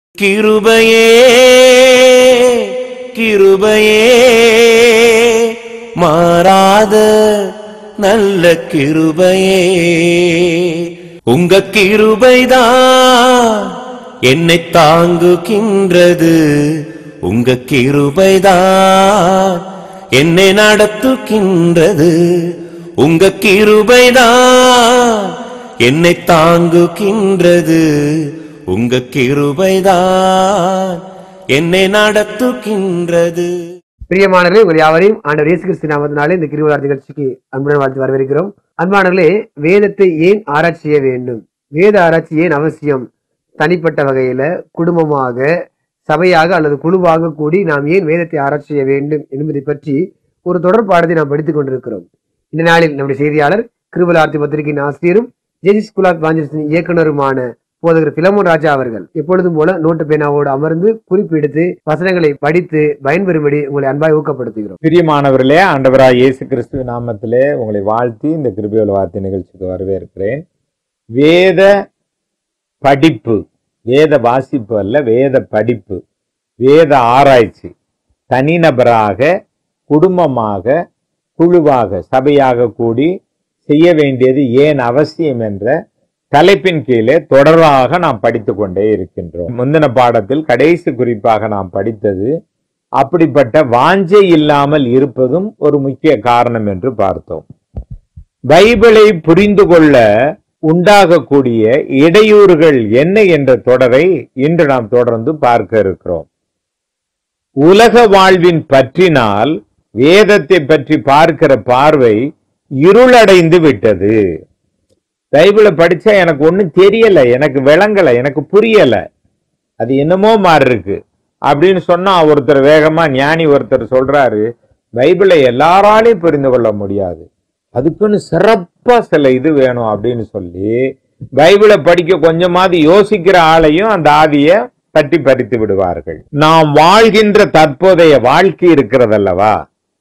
கிருபையே கிருபையே மாறாத நல்ல கிருபையே உங்க கிருபைதான் என்னை தாங்குகின்றது உங்க கிருபைதான் என்னை நடத்துகின்றது உங்க கிருபைதான் என்னை தாங்குகின்றது உங்க கிருபைதான் என்னை நடத்துகின்றது பிரியமானவர்களே உங்கள் யாவரையும் ஆண்டவர் இயேசு கிறிஸ்து நாமத்தினாலே இந்த கிருவிழா நிகழ்ச்சிக்கு அன்புடன் வாழ்த்து வரவேற்கிறோம் அன்பானவர்களே வேதத்தை ஏன் ஆராய்ச்சி செய்ய வேண்டும் வேத ஆராய்ச்சி ஏன் அவசியம் தனிப்பட்ட வகையில குடும்பமாக சபையாக அல்லது குழுவாக கூடி நாம் ஏன் வேதத்தை ஆராய்ச்சி செய்ய வேண்டும் என்பதை பற்றி ஒரு தொடர் பாடத்தை நாம் படித்துக் கொண்டிருக்கிறோம் இந்த நாளில் நம்முடைய செய்தியாளர் கிருபலார்த்தி பத்திரிகையின் ஆசிரியரும் ஜெஜி ஸ்கூல் ஆஃப் வாஞ்சர்ஸின் இயக்குனருமான போதகர் பிலமோன் ராஜா அவர்கள் எப்பொழுதும் போல நோட்டு பேனாவோடு அமர்ந்து குறிப்பெடுத்து வசனங்களை படித்து பயன்பெறும்படி உங்களை அன்பாய் ஊக்கப்படுத்துகிறோம் பிரியமானவர்களே ஆண்டவராய் இயேசு கிறிஸ்துவ நாமத்திலே உங்களை வாழ்த்தி இந்த கிருபியோல வார்த்தை நிகழ்ச்சிக்கு வரவேற்கிறேன் வேத படிப்பு வேத வாசிப்பு அல்ல வேத படிப்பு வேத ஆராய்ச்சி தனிநபராக குடும்பமாக குழுவாக சபையாக கூடி செய்ய வேண்டியது ஏன் அவசியம் என்ற தலைப்பின் கீழே தொடராக நாம் படித்து கொண்டே இருக்கின்றோம் முந்தின பாடத்தில் கடைசி குறிப்பாக நாம் படித்தது அப்படிப்பட்ட வாஞ்சை இல்லாமல் இருப்பதும் ஒரு முக்கிய காரணம் என்று பார்த்தோம் பைபிளை புரிந்து கொள்ள உண்டாகக்கூடிய இடையூறுகள் என்ன என்ற தொடரை இன்று நாம் தொடர்ந்து பார்க்க இருக்கிறோம் உலக வாழ்வின் பற்றினால் வேதத்தை பற்றி பார்க்கிற பார்வை இருளடைந்து விட்டது பைபிளை படிச்சா எனக்கு ஒண்ணும் தெரியல எனக்கு விளங்கல எனக்கு புரியல அது என்னமோ மாதிரி இருக்கு அப்படின்னு சொன்னா ஒருத்தர் வேகமா ஞானி ஒருத்தர் சொல்றாரு பைபிளை எல்லாராலையும் புரிந்து கொள்ள முடியாது அதுக்குன்னு சிறப்பா சில இது வேணும் அப்படின்னு சொல்லி பைபிளை படிக்க கொஞ்சமாவது யோசிக்கிற ஆளையும் அந்த ஆவிய தட்டி பறித்து விடுவார்கள் நாம் வாழ்கின்ற தற்போதைய வாழ்க்கை இருக்கிறதல்லவா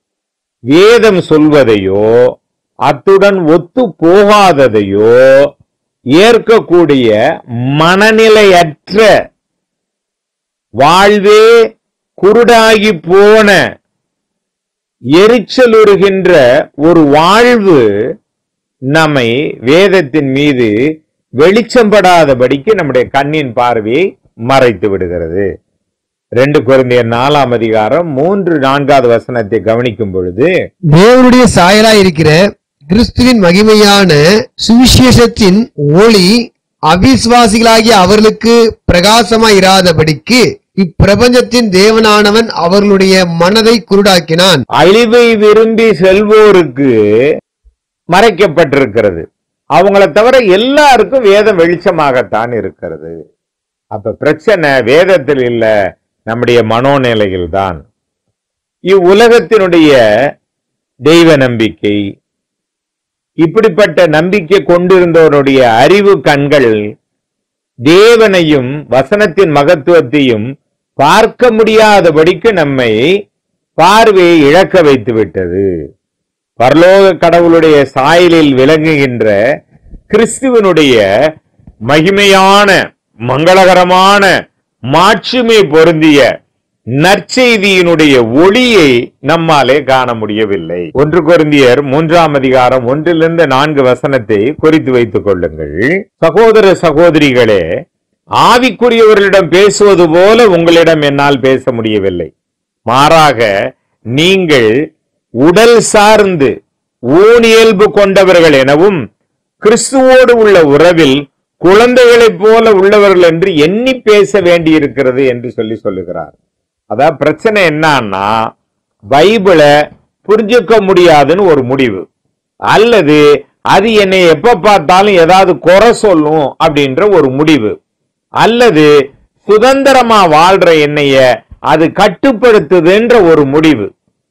வேதம் சொல்வதையோ அத்துடன் ஒத்து போகாததையோ ஏற்கக்கூடிய மனநிலையற்ற வாழ்வே குருடாகி போன எரிச்சலுறுகின்ற ஒரு வாழ்வு நம்மை வேதத்தின் மீது வெளிச்சம்படாதபடிக்கு நம்முடைய கண்ணின் பார்வையை மறைத்து விடுகிறது ரெண்டு குழந்தையர் நாலாம் அதிகாரம் மூன்று நான்காவது வசனத்தை கவனிக்கும் பொழுது தேவனுடைய சாயலாய் இருக்கிற கிறிஸ்துவின் மகிமையான சுவிசேஷத்தின் ஒளி அவிசுவாசிகளாகிய அவர்களுக்கு பிரகாசமாய் இராதபடிக்கு இப்பிரபஞ்சத்தின் தேவனானவன் அவர்களுடைய மனதை குருடாக்கினான் அழிவை விரும்பி செல்வோருக்கு மறைக்கப்பட்டிருக்கிறது அவங்கள தவிர எல்லாருக்கும் வேதம் வெளிச்சமாகத்தான் இருக்கிறது அப்ப பிரச்சனை வேதத்தில் இல்ல நம்முடைய மனோநிலையில் தான் இவ்வுலகத்தினுடைய தெய்வ நம்பிக்கை இப்படிப்பட்ட நம்பிக்கை கொண்டிருந்தவருடைய அறிவு கண்கள் தேவனையும் வசனத்தின் மகத்துவத்தையும் பார்க்க முடியாதபடிக்கு நம்மை பார்வையை இழக்க வைத்து விட்டது பரலோக கடவுளுடைய சாயலில் விளங்குகின்ற கிறிஸ்துவனுடைய மகிமையான மங்களகரமான மாட்சிமை பொருந்திய நற்செய்தியினுடைய ஒளியை நம்மாலே காண முடியவில்லை ஒன்று கொருந்தியர் மூன்றாம் அதிகாரம் ஒன்றிலிருந்து நான்கு வசனத்தை குறித்து வைத்துக் கொள்ளுங்கள் சகோதர சகோதரிகளே ஆவிக்குரியவர்களிடம் பேசுவது போல உங்களிடம் என்னால் பேச முடியவில்லை மாறாக நீங்கள் உடல் சார்ந்து ஊனியல்பு கொண்டவர்கள் எனவும் கிறிஸ்துவோடு உள்ள உறவில் குழந்தைகளைப் போல உள்ளவர்கள் என்று எண்ணி பேச வேண்டியிருக்கிறது என்று சொல்லி சொல்லுகிறார் அதான் பிரச்சனை என்னன்னா பைபிளை புரிஞ்சுக்க முடியாதுன்னு ஒரு முடிவு அல்லது அது என்னை எப்ப பார்த்தாலும் ஏதாவது குறை சொல்லும் அப்படின்ற ஒரு முடிவு அல்லது சுதந்திரமா வாழ்ற என்னைய அது கட்டுப்படுத்துதுன்ற ஒரு முடிவு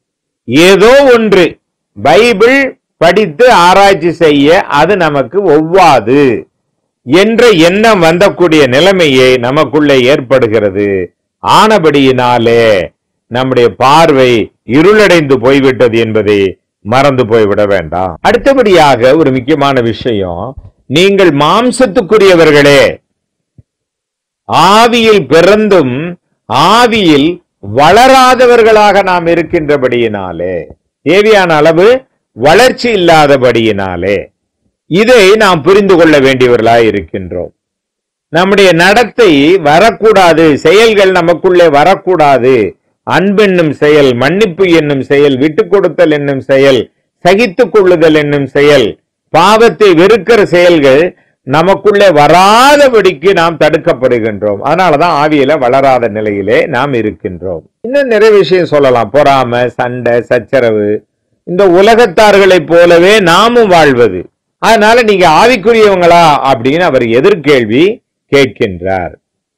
ஏதோ ஒன்று பைபிள் படித்து ஆராய்ச்சி செய்ய அது நமக்கு ஒவ்வாது என்ற எண்ணம் வந்தக்கூடிய நிலைமையை நமக்குள்ளே ஏற்படுகிறது ஆனபடியினாலே நம்முடைய பார்வை இருளடைந்து போய்விட்டது என்பதை மறந்து போய்விட வேண்டாம் அடுத்தபடியாக ஒரு முக்கியமான விஷயம் நீங்கள் மாம்சத்துக்குரியவர்களே ஆவியில் பிறந்தும் ஆவியில் வளராதவர்களாக நாம் இருக்கின்றபடியினாலே தேவையான அளவு வளர்ச்சி இல்லாதபடியினாலே இதை நாம் புரிந்து கொள்ள வேண்டியவர்களாய் இருக்கின்றோம் நம்முடைய நடத்தை வரக்கூடாது செயல்கள் நமக்குள்ளே வரக்கூடாது அன்பென்னும் செயல் மன்னிப்பு என்னும் செயல் விட்டுக் கொடுத்தல் என்னும் செயல் சகித்துக் கொள்ளுதல் என்னும் செயல் பாவத்தை வெறுக்கிற செயல்கள் நமக்குள்ளே வராதபடிக்கு நாம் தடுக்கப்படுகின்றோம் அதனாலதான் ஆவியில வளராத நிலையிலே நாம் இருக்கின்றோம் இன்னும் நிறைய விஷயம் சொல்லலாம் பொறாம சண்டை சச்சரவு இந்த உலகத்தார்களைப் போலவே நாமும் வாழ்வது அதனால நீங்க ஆவிக்குரியவங்களா அப்படின்னு அவர் எதிர்கேள்வி கேட்கின்றார்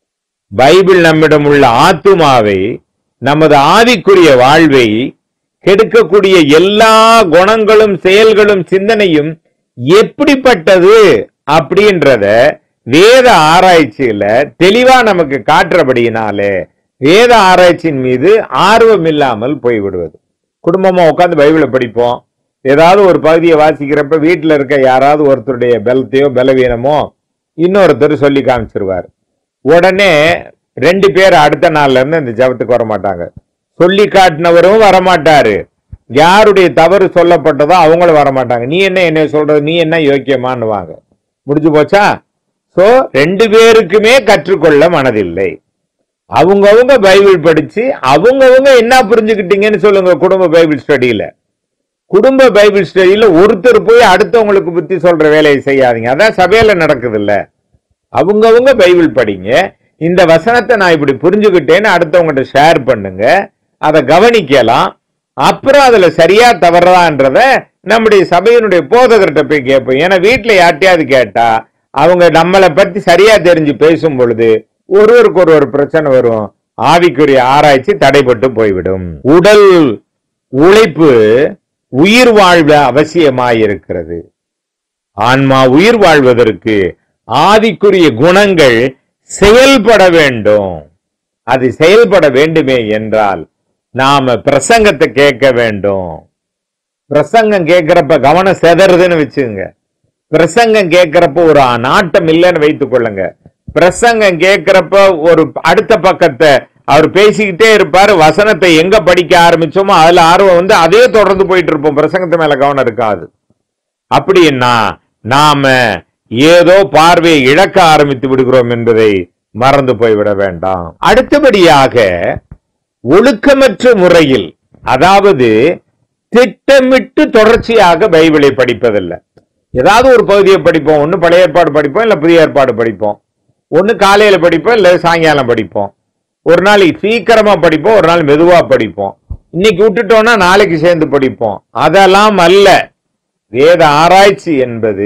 பைபிள் நம்மிடம் உள்ள ஆத்துமாவை நமது ஆவிக்குரிய வாழ்வை கெடுக்கக்கூடிய எல்லா குணங்களும் செயல்களும் சிந்தனையும் எப்படிப்பட்டது அப்படின்றத வேத ஆராய்ச்சியில தெளிவா நமக்கு காட்டுறபடியினாலே வேத ஆராய்ச்சியின் மீது ஆர்வம் இல்லாமல் போய்விடுவது குடும்பமா உட்காந்து பைபிளை படிப்போம் ஏதாவது ஒரு பகுதியை வாசிக்கிறப்ப வீட்டுல இருக்க யாராவது ஒருத்தருடைய பலத்தையோ பலவீனமோ இன்னொருத்தர் சொல்லி காமிச்சிருவார் உடனே ரெண்டு பேர் அடுத்த நாள்ல இருந்து இந்த ஜபத்துக்கு வர மாட்டாங்க சொல்லி காட்டினவரும் வரமாட்டாரு யாருடைய தவறு சொல்லப்பட்டதோ அவங்களும் வரமாட்டாங்க நீ என்ன என்ன சொல்றது நீ என்ன யோக்கியமான்னுவாங்க முடிஞ்சு போச்சா சோ ரெண்டு பேருக்குமே கற்றுக்கொள்ள மனதில்லை அவங்கவங்க பைபிள் படிச்சு அவங்கவங்க என்ன புரிஞ்சுக்கிட்டீங்கன்னு சொல்லுங்க குடும்ப பைபிள் ஸ்டடியில குடும்ப பைபிள் ஸ்டடியில ஒருத்தர் போய் அடுத்தவங்களுக்கு புத்தி சொல்ற வேலையை செய்யாதீங்க அதான் சபையில நடக்குது இல்ல அவங்கவங்க பைபிள் படிங்க இந்த வசனத்தை நான் இப்படி புரிஞ்சுக்கிட்டேன்னு அடுத்தவங்ககிட்ட ஷேர் பண்ணுங்க அதை கவனிக்கலாம் அப்புறம் அதுல சரியா தவறதான்றத நம்முடைய சபையினுடைய போதகர்கிட்ட போய் கேட்போம் ஏன்னா வீட்டுல யார்ட்டையாவது கேட்டா அவங்க நம்மளை பத்தி சரியா தெரிஞ்சு பேசும் பொழுது ஒருவருக்கு ஒரு ஒரு பிரச்சனை வரும் ஆவிக்குரிய ஆராய்ச்சி தடைபட்டு போய்விடும் உடல் உழைப்பு உயிர் வாழ்வ அவசியமாயிருக்கிறது ஆன்மா உயிர் வாழ்வதற்கு ஆவிக்குரிய குணங்கள் செயல்பட வேண்டும் அது செயல்பட வேண்டுமே என்றால் நாம பிரசங்கத்தை கேட்க வேண்டும் பிரசங்கம் கேட்கிறப்ப கவனம் செதறுதுன்னு வச்சுங்க பிரசங்கம் கேட்கிறப்ப ஒரு நாட்டம் இல்லைன்னு வைத்துக் கொள்ளுங்க பிரசங்கம் கேட்கிறப்ப ஒரு அடுத்த பக்கத்தை அவர் பேசிக்கிட்டே இருப்பாரு வசனத்தை எங்க படிக்க ஆரம்பிச்சோமோ அதுல ஆர்வம் வந்து அதே தொடர்ந்து போயிட்டு இருப்போம் பிரசங்கத்து மேல கவனம் இருக்காது அப்படின்னா நாம ஏதோ பார்வையை இழக்க ஆரம்பித்து விடுகிறோம் என்பதை மறந்து போய்விட வேண்டாம் அடுத்தபடியாக ஒழுக்கமற்ற முறையில் அதாவது திட்டமிட்டு தொடர்ச்சியாக பைபிளை படிப்பதில்லை ஏதாவது ஒரு பகுதியை படிப்போம் ஒன்னு பழைய ஏற்பாடு படிப்போம் இல்ல புதிய ஏற்பாடு படிப்போம் ஒன்னு காலையில படிப்போம் இல்ல சாயங்காலம் படிப்போம் ஒரு நாள் சீக்கிரமா படிப்போம் ஒரு நாள் மெதுவா படிப்போம் இன்னைக்கு விட்டுட்டோம்னா நாளைக்கு சேர்ந்து படிப்போம் அதெல்லாம் அல்ல வேத ஆராய்ச்சி என்பது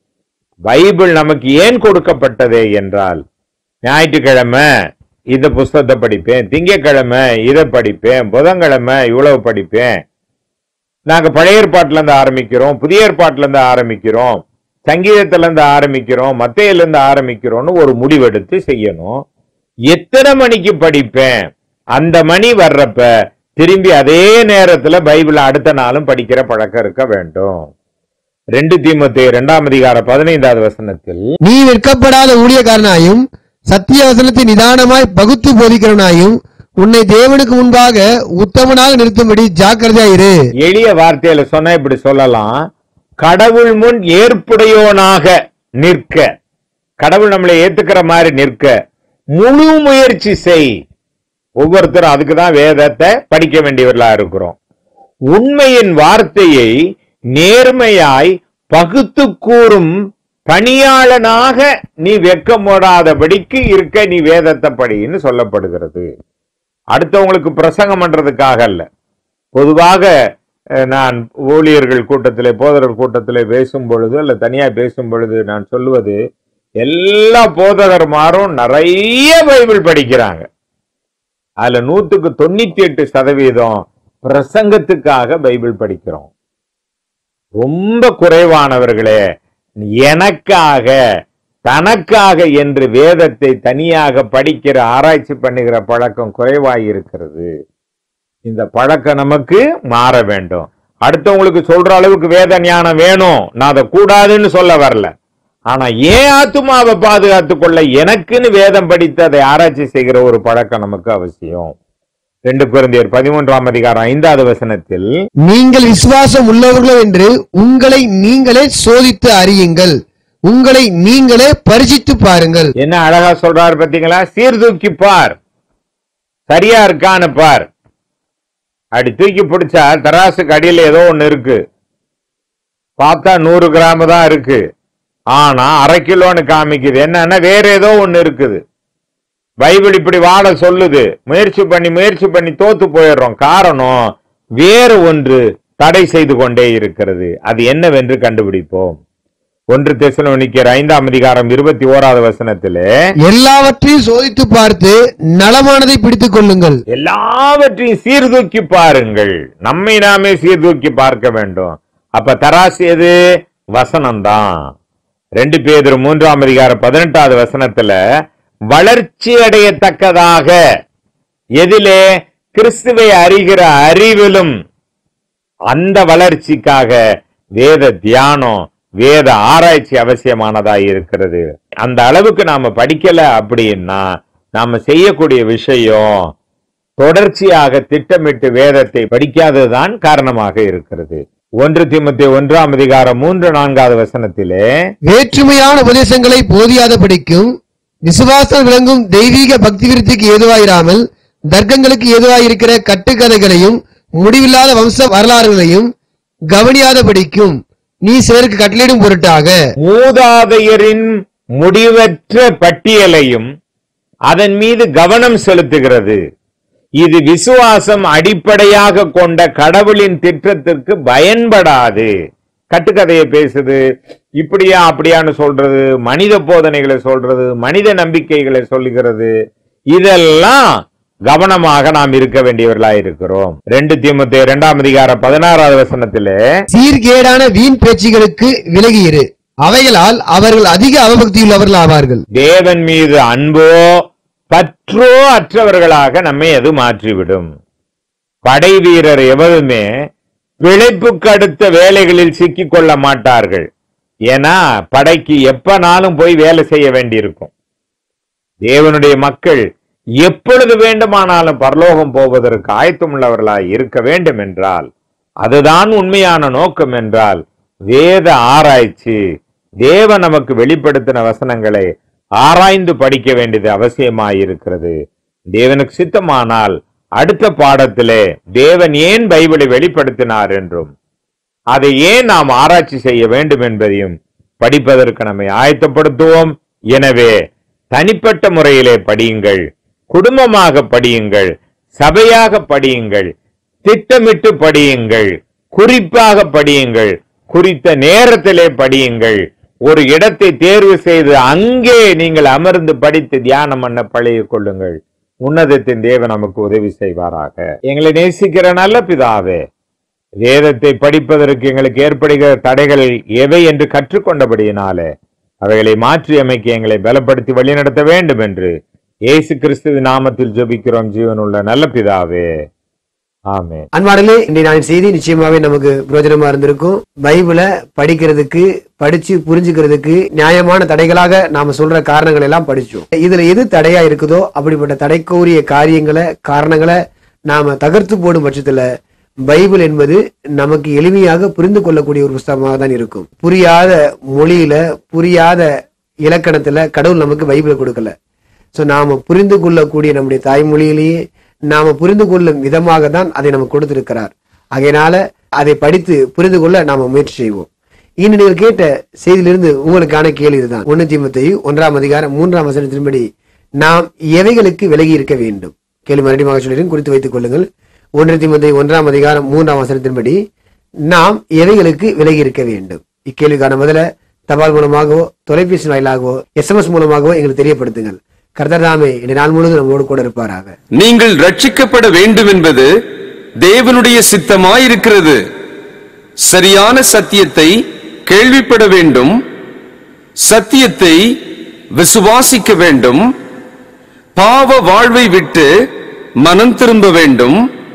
பைபிள் நமக்கு ஏன் கொடுக்கப்பட்டதே என்றால் ஞாயிற்றுக்கிழமை இந்த புஸ்தகத்தை படிப்பேன் திங்கட்கிழமை இதை படிப்பேன் புதன்கிழமை இவ்வளவு படிப்பேன் நாங்க பழைய ஏற்பாட்டுல இருந்து ஆரம்பிக்கிறோம் புதிய ஏற்பாட்டுல இருந்து ஆரம்பிக்கிறோம் சங்கீதத்துல இருந்து ஆரம்பிக்கிறோம் மத்தையில இருந்து ஆரம்பிக்கிறோம்னு ஒரு முடிவெடுத்து செய்யணும் எத்தனை மணிக்கு படிப்பேன் அந்த மணி வர்றப்ப திரும்பி அதே நேரத்துல பைபிள் அடுத்த நாளும் படிக்கிற பழக்கம் இருக்க வேண்டும் ரெண்டு தீமத்து இரண்டாம் அதிகார பதினைந்தாவது வசனத்தில் நீ விற்கப்படாத ஊழியக்காரனாயும் சத்திய வசனத்தை நிதானமாய் பகுத்து போதிக்கிறவனாயும் உன்னை தேவனுக்கு முன்பாக உத்தமனாக நிறுத்தும்படி ஜாக்கிரதையாயிரு எளிய வார்த்தையில சொன்னா இப்படி சொல்லலாம் கடவுள் முன் ஏற்புடையோனாக நிற்க கடவுள் நம்மளை ஏத்துக்கிற மாதிரி நிற்க முழு முயற்சி செய் ஒவ்வொருத்தரும் அதுக்கு தான் வேதத்தை படிக்க வேண்டியவர்களா இருக்கிறோம் உண்மையின் வார்த்தையை நேர்மையாய் பகுத்து கூறும் பணியாளனாக நீ வெட்கப்படாதபடிக்கு இருக்க நீ வேதத்தை படின்னு சொல்லப்படுகிறது அடுத்தவங்களுக்கு பிரசங்கம் பண்றதுக்காக அல்ல பொதுவாக அஹ், நான் ஊழியர்கள் கூட்டத்திலே போதகர் கூட்டத்திலே பேசும் பொழுது அல்ல தனியா பேசும் பொழுது நான் சொல்லுவது எல்லா போதகர்மாரும் நிறைய பைபிள் படிக்கிறாங்க அதுல நூத்துக்கு தொண்ணூத்தி எட்டு சதவீதம் பிரசங்கத்துக்காக பைபிள் படிக்கிறோம் ரொம்ப குறைவானவர்களே எனக்காக தனக்காக என்று வேதத்தை தனியாக படிக்கிற ஆராய்ச்சி பண்ணுகிற பழக்கம் குறைவாயிருக்கிறது இந்த பழக்கம் நமக்கு மாற வேண்டும் அடுத்தவங்களுக்கு சொல்ற அளவுக்கு வேத ஞானம் வேணும் நான் அதை கூடாதுன்னு சொல்ல வரல ஆனா ஏன் ஆத்துமாவை பாதுகாத்துக் கொள்ள எனக்குன்னு வேதம் படித்து அதை ஆராய்ச்சி செய்கிற ஒரு பழக்கம் நமக்கு அவசியம் ரெண்டு குழந்தையர் பதிமூன்றாம் அதிகாரம் ஐந்தாவது வசனத்தில் நீங்கள் விசுவாசம் உள்ளவர்களோ என்று உங்களை நீங்களே சோதித்து அறியுங்கள் உங்களை நீங்களே பரிசித்து பாருங்கள் என்ன அழகா சொல்றாரு பாத்தீங்களா சீர்தூக்கி பார் சரியா இருக்கான்னு பார் அப்படி தூக்கி பிடிச்சா தராசுக்கு அடியில ஏதோ ஒண்ணு இருக்கு பார்த்தா நூறு கிராம் தான் இருக்கு ஆனா அரை கிலோன்னு காமிக்குது என்னன்னா வேற ஏதோ ஒண்ணு இருக்குது பைபிள் இப்படி வாழ சொல்லுது முயற்சி பண்ணி முயற்சி பண்ணி தோத்து போயிடுறோம் காரணம் வேறு ஒன்று தடை செய்து கொண்டே இருக்கிறது அது என்னவென்று கண்டுபிடிப்போம் ஒன்று தெசலோனிக்கர் ஐந்தாம் அதிகாரம் இருபத்தி ஓராவது வசனத்திலே எல்லாவற்றையும் சோதித்து பார்த்து நலமானதை பிடித்துக் கொள்ளுங்கள் எல்லாவற்றையும் சீர்தூக்கி பாருங்கள் நம்மை நாமே சீர்தூக்கி பார்க்க வேண்டும் அப்ப தராசு எது வசனம்தான் ரெண்டு பேர் மூன்றாம் அதிகாரம் பதினெட்டாவது வசனத்துல வளர்ச்சி அடையத்தக்கதாக எதிலே கிறிஸ்துவை அறிகிற அறிவிலும் அந்த வளர்ச்சிக்காக வேத தியானம் வேத ஆராய்ச்சி அவசியமானதா இருக்கிறது அந்த அளவுக்கு நாம படிக்கல அப்படின்னா நாம செய்யக்கூடிய விஷயம் தொடர்ச்சியாக திட்டமிட்டு வேதத்தை படிக்காததுதான் காரணமாக இருக்கிறது ஒன்று திமுத்தி ஒன்றாம் அதிகாரம் மூன்று நான்காவது வசனத்திலே வேற்றுமையான உபதேசங்களை போதியாத படிக்கும் விசுவாசம் விளங்கும் தெய்வீக பக்தி விருத்திக்கு ஏதுவாயிராமல் தர்க்கங்களுக்கு ஏதுவாயிருக்கிற கட்டுக்கதைகளையும் முடிவில்லாத வம்ச வரலாறுகளையும் கவனியாத படிக்கும் நீ சிலருக்கு கட்டளையிடும் பொருட்டாக மூதாதையரின் முடிவற்ற பட்டியலையும் அதன் மீது கவனம் செலுத்துகிறது இது விசுவாசம் அடிப்படையாக கொண்ட கடவுளின் திட்டத்திற்கு பயன்படாது கட்டுக்கதையை பேசுது இப்படியா அப்படியான்னு சொல்றது மனித போதனைகளை சொல்றது மனித நம்பிக்கைகளை சொல்லுகிறது இதெல்லாம் கவனமாக நாம் இருக்க வேண்டியவர்களா இருக்கிறோம் ரெண்டு தீமத்து இரண்டாம் அதிகாரம் பதினாறாவது வசனத்திலே சீர்கேடான வீண் பேச்சுகளுக்கு விலகியிரு அவைகளால் அவர்கள் அதிக அவபக்தியுள்ளவர்கள் ஆவார்கள் தேவன் மீது அன்போ பற்றோ அற்றவர்களாக நம்மை அது மாற்றிவிடும் படை வீரர் எவருமே பிழைப்புக்கு அடுத்த வேலைகளில் சிக்கிக் கொள்ள மாட்டார்கள் ஏன்னா படைக்கு எப்பனாலும் போய் வேலை செய்ய வேண்டியிருக்கும் தேவனுடைய மக்கள் எப்பொழுது வேண்டுமானாலும் பரலோகம் போவதற்கு ஆயத்தமுள்ளவர்களாய் இருக்க வேண்டும் என்றால் அதுதான் உண்மையான நோக்கம் என்றால் வேத ஆராய்ச்சி தேவன் நமக்கு வெளிப்படுத்தின வசனங்களை ஆராய்ந்து படிக்க வேண்டியது அவசியமாயிருக்கிறது தேவனுக்கு சித்தமானால் அடுத்த பாடத்திலே தேவன் ஏன் பைபிளை வெளிப்படுத்தினார் என்றும் அதை ஏன் நாம் ஆராய்ச்சி செய்ய வேண்டும் என்பதையும் படிப்பதற்கு நம்மை ஆயத்தப்படுத்துவோம் எனவே தனிப்பட்ட முறையிலே படியுங்கள் குடும்பமாக படியுங்கள் சபையாக படியுங்கள் திட்டமிட்டு படியுங்கள் குறிப்பாக படியுங்கள் குறித்த நேரத்திலே படியுங்கள் ஒரு இடத்தை தேர்வு செய்து அங்கே நீங்கள் அமர்ந்து படித்து தியானம் பண்ண பழகிக் கொள்ளுங்கள் உன்னதத்தின் தேவன் நமக்கு உதவி செய்வாராக எங்களை நேசிக்கிற நல்ல பிதாவே வேதத்தை படிப்பதற்கு எங்களுக்கு ஏற்படுகிற தடைகள் எவை என்று கற்றுக்கொண்டபடியினாலே அவைகளை மாற்றி அமைக்க எங்களை பலப்படுத்தி வழிநடத்த வேண்டும் என்று இயேசு கிறிஸ்துவின் நாமத்தில் ஜெபிக்கிறோம் ஜீவனுள்ள நல்ல பிதாவே ஆமென் அன்பாடலே இன்றைய நாளின் செய்தி நிச்சயமாவே நமக்கு பிரயோஜனமா இருந்திருக்கும் பைபிளை படிக்கிறதுக்கு படிச்சு புரிஞ்சுக்கிறதுக்கு நியாயமான தடைகளாக நாம சொல்ற காரணங்கள் எல்லாம் படிச்சோம் இதுல எது தடையா இருக்குதோ அப்படிப்பட்ட தடைக்குரிய காரியங்களை காரணங்களை நாம தகர்த்து போடும் பட்சத்துல பைபிள் என்பது நமக்கு எளிமையாக புரிந்து கொள்ளக்கூடிய ஒரு புஸ்தகமாக தான் இருக்கும் புரியாத மொழியில புரியாத இலக்கணத்துல கடவுள் நமக்கு பைபிளை கொடுக்கல சோ நாம புரிந்து கொள்ளக்கூடிய நம்முடைய தாய்மொழியிலேயே நாம புரிந்து கொள்ளும் விதமாக தான் அதை நமக்கு கொடுத்திருக்கிறார் ஆகையினால அதை படித்து புரிந்து கொள்ள நாம முயற்சி செய்வோம் இன்று நீங்கள் கேட்ட செய்தியிலிருந்து உங்களுக்கான கேள்வி இதுதான் ஒன்னு தீமத்தை ஒன்றாம் அதிகாரம் மூன்றாம் வசனத்தின்படி நாம் எவைகளுக்கு விலகி இருக்க வேண்டும் கேள்வி மறுபடியும் சொல்லிடுறேன் குறித்து வைத்துக் கொள்ளுங்கள் ஒன்று தீமத்தை ஒன்றாம் அதிகாரம் மூன்றாம் வசனத்தின்படி நாம் எவைகளுக்கு விலகி இருக்க வேண்டும் இக்கேள்விக்கான முதல்ல தபால் மூலமாகவோ தொலைபேசி வாயிலாகவோ எஸ்எம்எஸ் மூலமாகவோ எங்களுக்கு தெரியப்படுத்துங்கள் கர்த்தர் தாமே இந்த நாள் முழுவதும் நம்மோடு கூட இருப்பாராக நீங்கள் ரட்சிக்கப்பட வேண்டும் என்பது தேவனுடைய சித்தமாயிருக்கிறது சரியான சத்தியத்தை கேள்விப்பட வேண்டும் சத்தியத்தை விசுவாசிக்க வேண்டும் பாவ வாழ்வை விட்டு மனம் திரும்ப வேண்டும்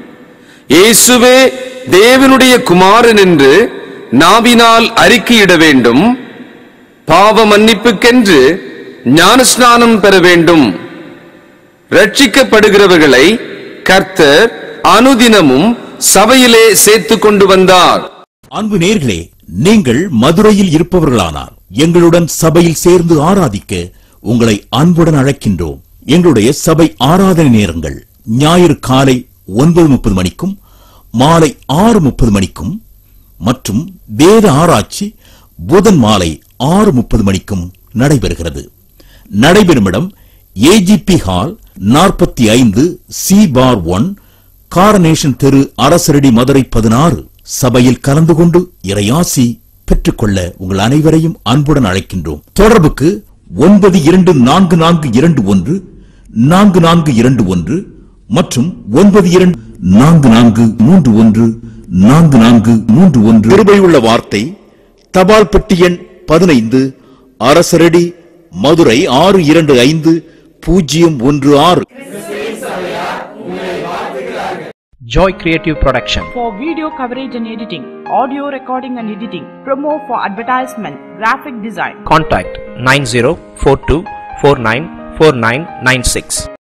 இயேசுவே தேவனுடைய குமாரன் என்று நாவினால் அறிக்கையிட வேண்டும் பாவ மன்னிப்புக்கென்று ஞானஸ்நானம் பெற வேண்டும் ரட்சிக்கப்படுகிறவர்களை கர்த்தர் அனுதினமும் சபையிலே சேர்த்து கொண்டு வந்தார் அன்பு நேர்களே நீங்கள் மதுரையில் இருப்பவர்களானார் எங்களுடன் சபையில் சேர்ந்து ஆராதிக்க உங்களை அன்புடன் அழைக்கின்றோம் எங்களுடைய சபை ஆராதனை நேரங்கள் ஞாயிறு காலை ஒன்பது முப்பது மணிக்கும் மாலை ஆறு முப்பது மணிக்கும் மற்றும் வேத ஆராய்ச்சி புதன் மாலை ஆறு முப்பது மணிக்கும் நடைபெறுகிறது நடைபெறும் இடம் ஏஜிபி ஹால் நாற்பத்தி ஐந்து சி பார் ஒன் காரனேஷன் தெரு அரசரடி மதுரை பதினாறு சபையில் கலந்து கொண்டு இறையாசி பெற்றுக்கொள்ள உங்கள் அனைவரையும் அன்புடன் அழைக்கின்றோம் தொடர்புக்கு ஒன்பது இரண்டு நான்கு நான்கு இரண்டு ஒன்று நான்கு நான்கு இரண்டு ஒன்று மற்றும் ஒன்பது இரண்டு நான்கு நான்கு மூன்று ஒன்று நான்கு நான்கு மூன்று ஒன்று கிருபையுள்ள வார்த்தை தபால் பெட்டி எண் பதினைந்து அரசரடி மதுரை ஆறு இரண்டு ஐந்து பூஜ்ஜியம் ஒன்று ஆறு Joy Creative Production. for video coverage and editing, audio recording and editing, promo for advertisement, graphic design. Contact 9042494996.